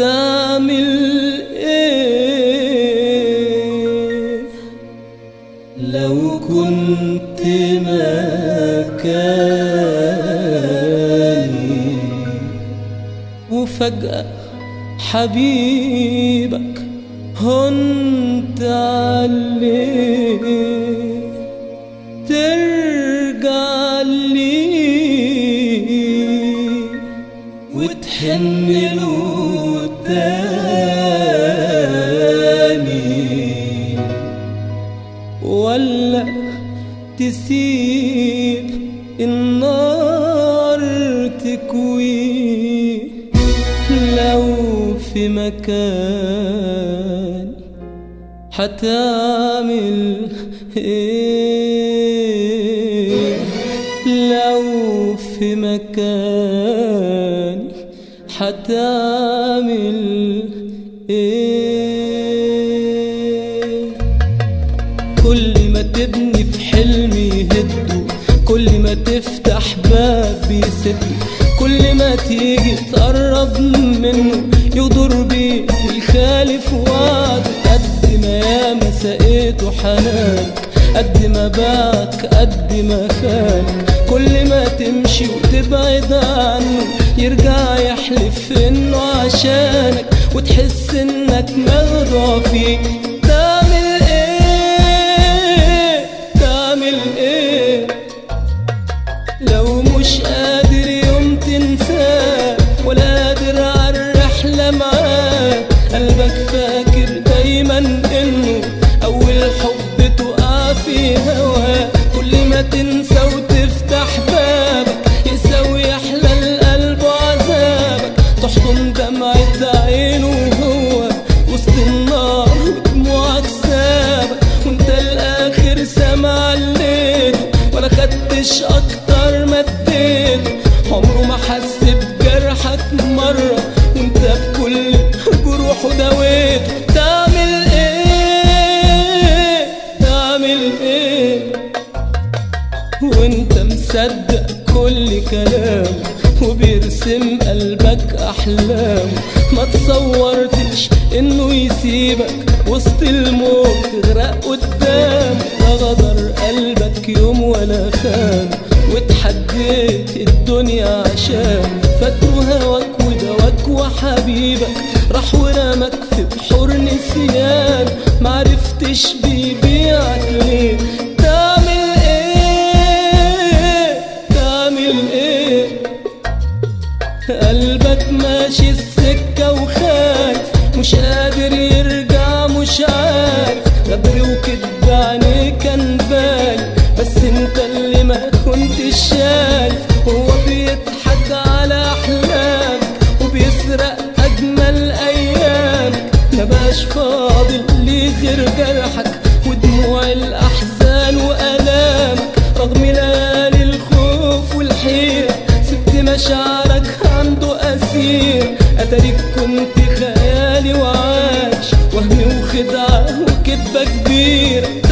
تعمل ايه لو كنت مكاني وفجأة حبيبك هنت عليه ترجع لي وتحن له تاني ولا تسيب النار تكوي لو في مكان حتعمل ايه لو في مكان حتعمل ايه كل ما تبني في حلم يهده كل ما تفتح باب يسده كل ما تيجي تقرب منه يغدر بيك ويخالف وعد قد ما ياما سقيته حنان قد ما باعك قد ما خانك كل ما تمشي وتبعد عنه يرجع يحلف انه عشانك وتحس انك مخدوع فيه تعمل ايه تعمل ايه لو مش قادر يوم تنساه ولا قادر على الرحلة معاه قلبك فاكر دايما انه اول حب تقع في هواه كل ما تنسى وتفتح بابك يساوي يحلى القلب وعذابك تحضن دمعة عينه وهو وسط النار ودموعك سابك وانت الاخر سامع الليل ولا خدتش اكتر ما اديته عمره ما حس بجرحك مرة وانت بكل جروحه دويته تعمل ايه تعمل ايه وانت مصدق كل كلام وبيرسم قلبك احلام ما تصورتش انه يسيبك وسط الموت تغرق قدام لا غدر قلبك يوم ولا خان وتحديت الدنيا عشان فاتوا هواك ودواك وحبيبك راح ورمك في بحور نسيان معرفتش بيبيعك ليه تعمل ايه تعمل ايه قلبك ماشي السكة وخايف مش قادر يرجع مش عارف غدر وكدب عليه كان باين بس انت اللي ما كنتش شايف هو بيضحك على احلامك وبيسرق اجمل ايامك ما بقاش فاضل ليه غير جرحك ودموع الاحزان والامك رغم ليالي الخوف والحيرة سبت مشاعرك عنده أسير أتاريك كنت خيالي وعاش وهمي وخدعة وكدبة كبيرة